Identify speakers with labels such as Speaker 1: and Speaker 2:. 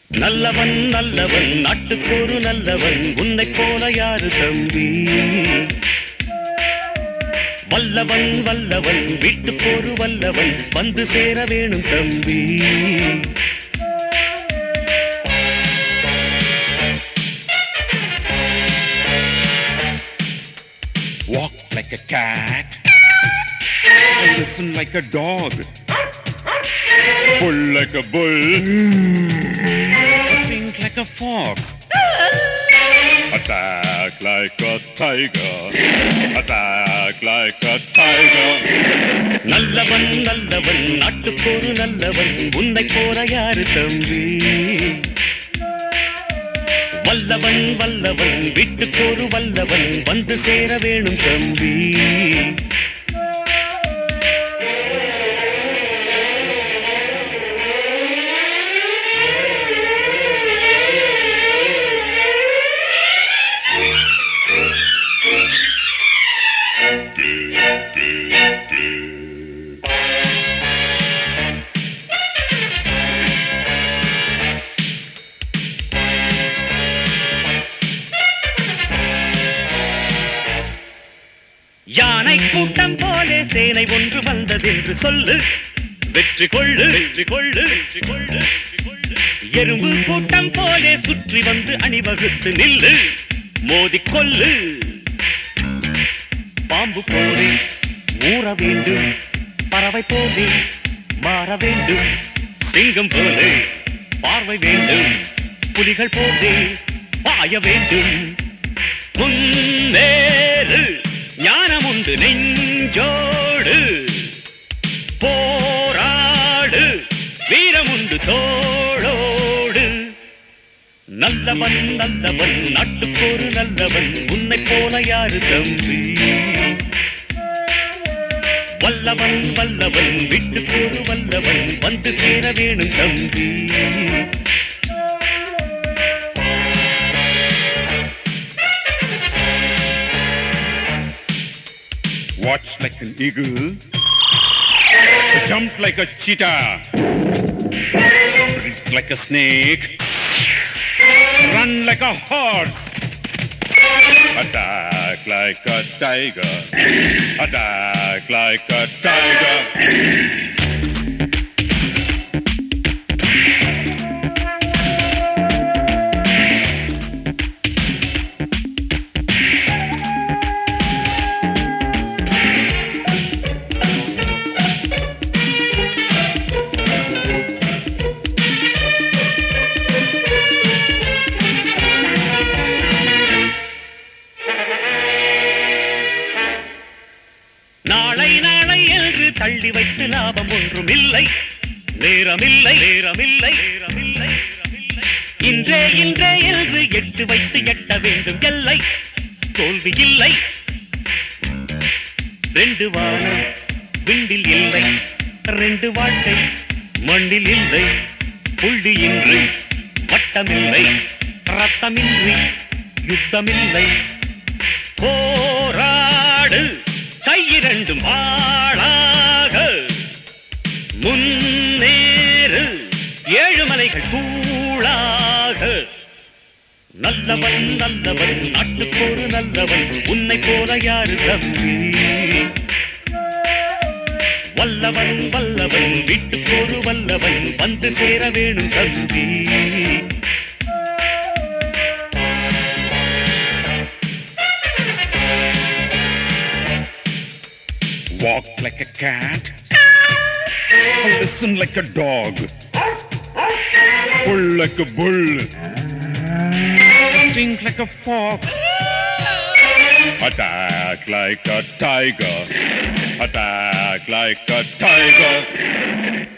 Speaker 1: நல்லவன் நல்லவன் நாட்டுக்கோரு நல்லவன் உன்னைப் போல யாரு தம்பி வல்லவன் வல்லவன் வீட்டுக்கோரு வல்லவன் வந்து சேர வேணும் தம்பி
Speaker 2: Walk like a cat. And listen like a dog. Pull like a bull. Think like a fox. Attack like a tiger. Attack like a tiger.
Speaker 1: நல்லவன் நல்லவன் நாட்டுக்கோரு நல்லவன் உன்னைப் போல யாரு தம்பி வல்லவன் வல்லவன் வீட்டுக்கோரு வல்லவன் வந்து சேர வேணும் தம்பி யானை கூட்டம் போலே சேனை ஒன்று வந்ததென்று சொல்லு வெற்றி கொள்ளு வெற்றி கொள்ளு வெற்றி கொள்ளு வெற்றி கொள்ளு. எறும்பு கூட்டம் போலே சுற்றி வந்து அணிவகுத்து நில்லு மோதிக் கொல்லு பாம்பு போலே ஊற வேண்டும் பறவை போலே மாற வேண்டும் சிங்கம் போலே பார்வை வேண்டும் புலிகள் போலே பாய வேண்டும் முன்னேறு ஞானம் உண்டு நெஞ்சோடு போராடு வீரம் உண்டு தோளோடு நல்லவன் நல்லவன் நாட்டுக்கோரு நல்லவன் உன்னைப் போல யாரு தம்பி வல்லவன் வல்லவன் வீட்டுக்கோரு வல்லவன் வந்து சேர வேணும் தம்பி
Speaker 2: Watch like an eagle. Jump like a cheetah. Breathe like a snake. Run like a horse. Attack like a tiger. Attack like a tiger.
Speaker 1: நாளை நாளை என்று தள்ளி வைத்து லாபம் ஒன்றும் இல்லை நேரமில்லை நேரமில்லை நேரமில்லை நேரமில்லை. இன்றே இன்றே என்று எட்டு வைத்து எட்ட வேண்டும் எல்லை தோல்வி இல்லை ரெண்டு வானம் விண்டில் இல்லை ரெண்டு வாழ்க்கை மண்ணில் இல்லை புள்ளி இன்றி வட்டமில்லை ரத்தமின்றி யுத்தமில்லை போராடு கையிரண்டும் ஆளாக முன்னேறு ஏழுமலைகள் கூழாக நல்லவன் நல்லவன் நாட்டுக்கோரு நல்லவன் உன்னை போல யாரு தம்பி வல்லவன் வல்லவன் வீட்டுக்கோரு வல்லவன் வந்து சேர வேணும் தம்பி
Speaker 2: Walk like a cat. Listen like a dog. Pull like a bull. Think like a fox. Attack like a tiger. Attack like a tiger.